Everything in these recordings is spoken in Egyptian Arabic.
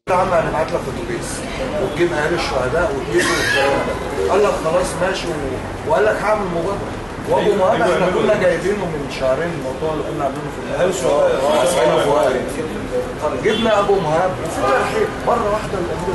يا عم هنبعت لك اتوبيس وتجيب اهالي الشهداء وتجيبوا والكلام ده قال لك خلاص ماشي و... وقال لك هعمل مبادره وابو مهاب احنا كنا جايبينه من شهرين الموضوع اللي كنا عاملينه في اهالي الشهداء جبنا ابو مهاب وفي ترحيب مره واحده الامور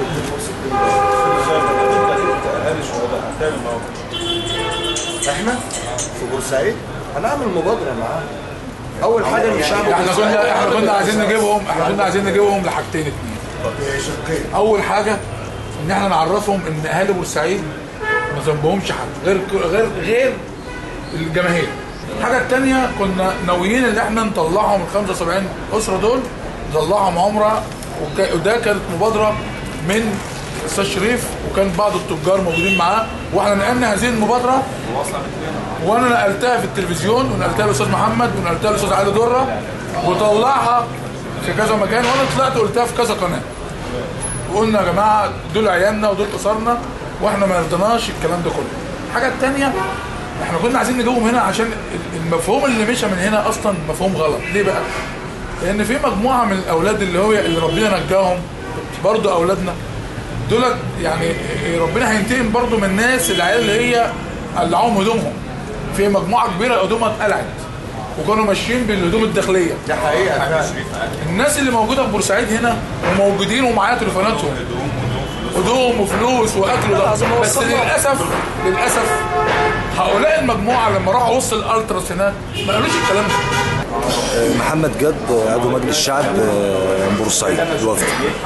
اهالي الشهداء هتعمل معاهم احنا في بورسعيد هنعمل مبادره معاه اول حاجه ان الشعب احنا كنا احنا كنا عايزين نجيبهم احنا كنا عايزين نجيبهم لحاجتين اتنين اول حاجه ان احنا نعرفهم ان اهالي بورسعيد ما ذنبهمش حد غير غير غير الجماهير الحاجه الثانيه كنا ناويين ان احنا نطلعهم ال 75 اسره دول نطلعهم عمره وك- وده كانت مبادره من استاذ شريف وكان بعض التجار موجودين معاه واحنا نقلنا هذه المبادره وانا نقلتها في التلفزيون ونقلتها للاستاذ محمد ونقلتها للاستاذ علي دره وطلعها في كذا مكان وانا طلعت قلتها في كذا قناه وقلنا يا جماعه دول عيالنا ودول اسرنا واحنا ما رضيناش الكلام ده كله الحاجه الثانيه احنا كنا عايزين نجيبهم هنا عشان المفهوم اللي مشى من هنا اصلا مفهوم غلط ليه بقى لان في مجموعه من الاولاد اللي هو اللي ربنا نجاهم برضه اولادنا دولت يعني ربنا هينتقم برضه من الناس العيال اللي هي قلعوهم هدومهم في مجموعه كبيره هدومها اتقلعت وكانوا ماشيين بالهدوم الداخليه ده حقيقه فعلا الناس اللي موجوده في بورسعيد هنا وموجودين ومعايا تليفوناتهم هدوم وفلوس واكل وده بس للاسف للاسف هؤلاء المجموعه لما راحوا وسط الالتراس هناك ما قالوش الكلام ده محمد جد عضو مجلس الشعب آه، من بورسعيد الوفد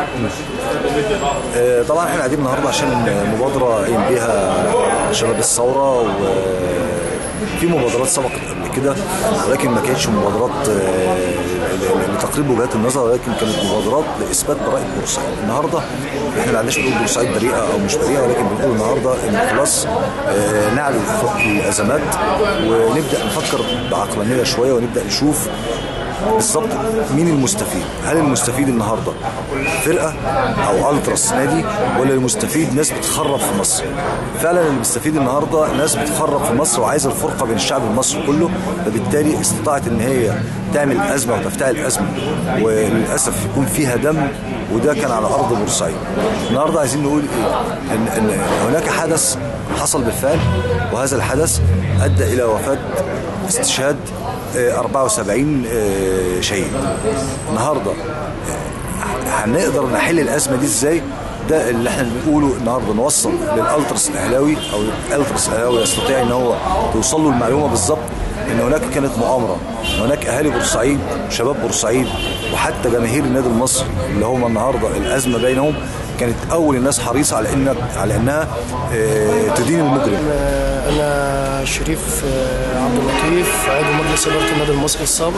آه، طبعا احنا قاعدين النهارده عشان مبادره قايم بيها شباب الثوره وفي مبادرات سبقت قبل كده ولكن ما كانتش مبادرات آه، لتقريب وجهات النظر ولكن كانت مبادرات لاثبات براءه بورسعيد النهارده احنا ما عندناش نقول بورسعيد بريئه او مش بريئه ولكن بنقول النهارده ان خلاص آه، نعلو فوق الازمات ونبدا نفكر بعقلانيه شويه ونبدا نشوف بالظبط مين المستفيد هل المستفيد النهارده فرقه او التراس نادي ولا المستفيد ناس بتخرب في مصر فعلا اللي بيستفيد النهارده ناس بتخرب في مصر وعايزه الفرقه بين الشعب المصري كله فبالتالي استطاعت ان هي تعمل ازمه وتفتعل ازمه وللاسف يكون فيها دم وده كان على ارض بورسعيد النهارده عايزين نقول ايه ان, إن هناك حدث حصل بالفعل وهذا الحدث ادى الى وفاه استشهاد آه، 74 آه، شهيد النهارده آه، هنقدر نحل الازمه دي ازاي ده اللي احنا بنقوله النهارده نوصل للالترس الاهلاوي او الالترس الاهلاوي يستطيع ان هو توصل له المعلومه بالظبط ان هناك كانت مؤامره هناك اهالي بورسعيد شباب بورسعيد وحتى جماهير النادي المصري اللي هم النهارده الازمه بينهم كانت اول الناس حريصه على ان على انها آه، تدين المجرم أنا شريف آه، عبد اللطيف عضو مجلس إدارة النادي المصري السابق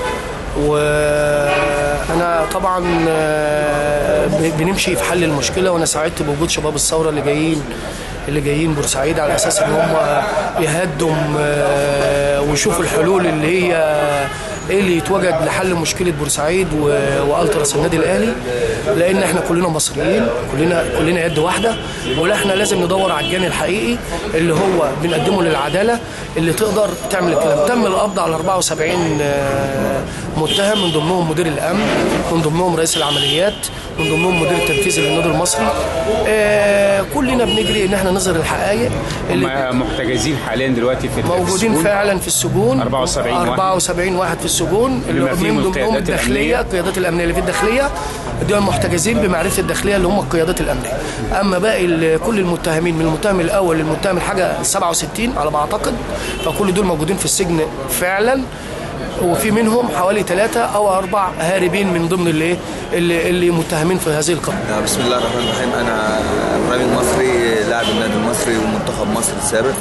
وأنا طبعا آه، ب- بنمشي في حل المشكلة وأنا سعدت بوجود شباب الثورة اللي جايين اللي جايين بورسعيد على أساس إن هم يهدوا آه، ويشوفوا الحلول اللي هي ايه اللي يتوجد لحل مشكله بورسعيد و- والتراس النادي الاهلي لان احنا كلنا مصريين كلنا كلنا يد واحده ولا احنا لازم ندور على الجاني الحقيقي اللي هو بنقدمه للعداله اللي تقدر تعمل الكلام تم القبض على 74 آه، متهم من ضمنهم مدير الامن من ضمنهم رئيس العمليات من ضمنهم مدير التنفيذي للنادي المصري آه، كلنا بنجري ان احنا نظهر الحقائق اللي هم محتجزين حاليا دلوقتي في في موجودين السجون. فعلا في السجون 74 واحد. 74 واحد في السجون اللي بما فيهم من ضمنهم القيادات الداخليه الأمنية. القيادات الامنيه اللي في الداخليه دول محتجزين بمعرفه الداخليه اللي هم القيادات الامنيه اما باقي ال- كل المتهمين من المتهم الاول للمتهم الحاجه 67 على ما اعتقد فكل دول موجودين في السجن فعلا وفي منهم حوالي ثلاثة أو أربع هاربين من ضمن اللي اللي, اللي متهمين في هذه القضية. بسم الله الرحمن الرحيم انا ابراهيم المصري لاعب النادي المصري ومنتخب مصر السابق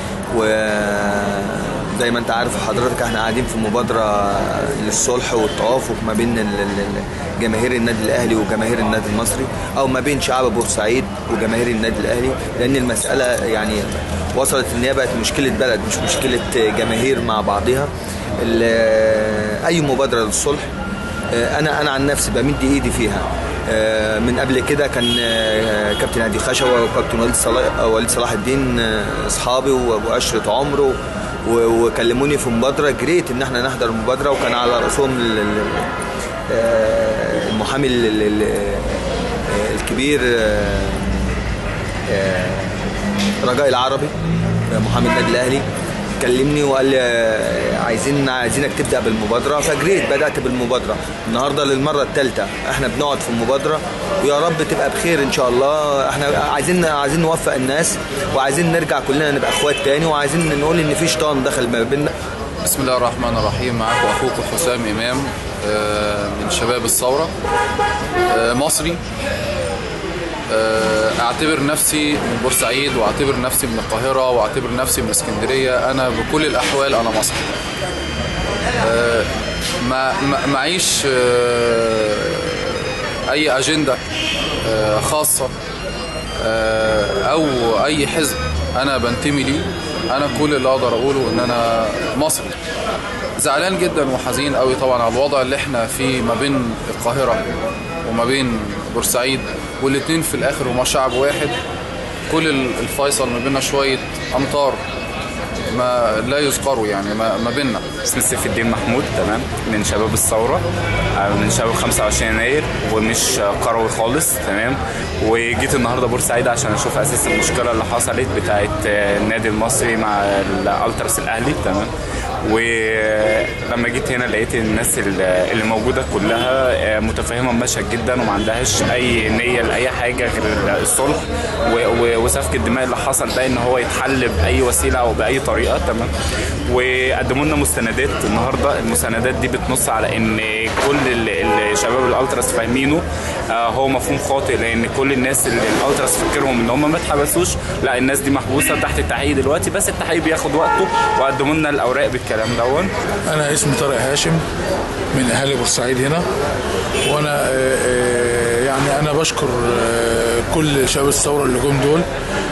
وزي ما انت عارف حضرتك احنا قاعدين في مبادره للصلح والتوافق ما بين ال- ال- ال- جماهير النادي الاهلي وجماهير النادي المصري او ما بين شعب بورسعيد وجماهير النادي الاهلي لان المساله يعني وصلت ان هي بقت مشكله بلد مش مشكله جماهير مع بعضها ال- اي مبادره للصلح انا انا عن نفسي بمد ايدي فيها آه، من قبل كده كان آه، كابتن هادي خشوه وكابتن وليد صلاح وليد صلاح الدين آه، اصحابي وابو اشرة عمر و- و- وكلموني في مبادره جريت ان احنا نحضر المبادره وكان على راسهم ال- ال- آه، المحامي ال- ال- ال- آه، الكبير آه، آه، رجاء العربي آه، محامي النادي الاهلي كلمني وقال لي آه، عايزين عايزينك تبدا بالمبادره فجريت بدات بالمبادره النهارده للمره الثالثه احنا بنقعد في المبادره ويا رب تبقى بخير ان شاء الله احنا عايزين عايزين نوفق الناس وعايزين نرجع كلنا نبقى اخوات تاني وعايزين نقول ان في شيطان دخل ما بيننا بسم الله الرحمن الرحيم معاكم اخوكم حسام امام آه، من شباب الثوره آه، مصري آه، اعتبر نفسي من بورسعيد واعتبر نفسي من القاهره واعتبر نفسي من اسكندريه انا بكل الاحوال انا مصري آه، ما ما- معيش آه، اي اجنده آه، خاصه آه، او اي حزب انا بنتمي ليه انا كل اللي اقدر اقوله ان انا مصري زعلان جدا وحزين قوي طبعا على الوضع اللي احنا فيه ما بين القاهره وما بين بورسعيد والاتنين في الاخر هما شعب واحد كل الفيصل ما بيننا شويه امطار ما لا يذكروا يعني ما, ما بيننا اسمي سيف الدين محمود تمام من شباب الثورة آه، من شباب 25 يناير ومش قروي خالص تمام وجيت النهارده بورسعيد عشان اشوف اساس المشكلة اللي حصلت بتاعت آه، النادي المصري مع الالتراس الاهلي تمام ولما جيت هنا لقيت الناس اللي اللي موجودة كلها آه، متفهمة المشهد جدا وما عندهاش اي نية لاي حاجة غير الصلح و- و- وسفك الدماء اللي حصل ده ان هو يتحل باي وسيلة او باي طريقة تمام وقدموا لنا مستندات النهارده المستندات دي بتنص على ان كل ال- ال- شباب الالتراس فاهمينه آه، هو مفهوم خاطئ لان كل الناس اللي الالتراس فاكرهم ان هم ما اتحبسوش لا الناس دي محبوسه تحت التحقيق دلوقتي بس التحقيق بياخد وقته وقدموا لنا الاوراق بالكلام دون انا اسمي طارق هاشم من اهالي بورسعيد هنا وانا آه، آه، يعني انا بشكر آه، كل شباب الثوره اللي جم دول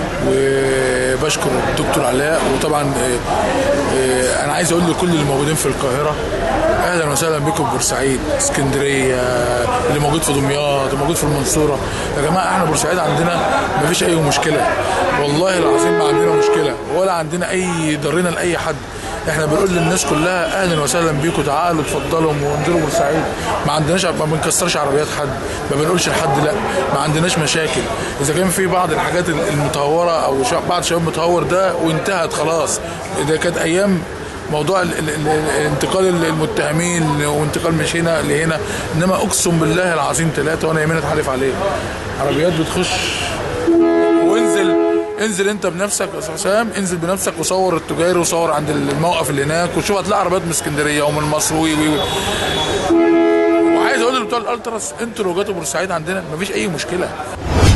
وبشكر الدكتور علاء وطبعا آه، آه، انا عايز اقول لكل اللي موجودين في القاهره اهلا وسهلا بكم في بورسعيد اسكندريه اللي موجود في دمياط اللي موجود في المنصوره يا جماعه احنا بورسعيد عندنا ما فيش اي مشكله والله العظيم ما عندنا مشكله ولا عندنا اي ضرنا لاي حد احنا بنقول للناس كلها اهلا وسهلا بيكم تعالوا اتفضلوا وانزلوا بورسعيد ما عندناش ما بنكسرش عربيات حد ما بنقولش لحد لا ما عندناش مشاكل اذا كان في بعض الحاجات المتهوره او شا- بعض شباب متهور ده وانتهت خلاص ده كانت ايام موضوع ال- ال- ال- انتقال المتهمين وانتقال مش هنا لهنا انما اقسم بالله العظيم ثلاثه وانا يمين اتحلف عليه عربيات بتخش وانزل انزل انت بنفسك يا استاذ حسام انزل بنفسك وصور التجاري وصور عند الموقف اللي هناك وشوف هتلاقي عربيات من اسكندريه ومن مصر وي وي وي. وعايز اقول لبتوع الالتراس انتوا لو جاتوا بورسعيد عندنا مفيش اي مشكله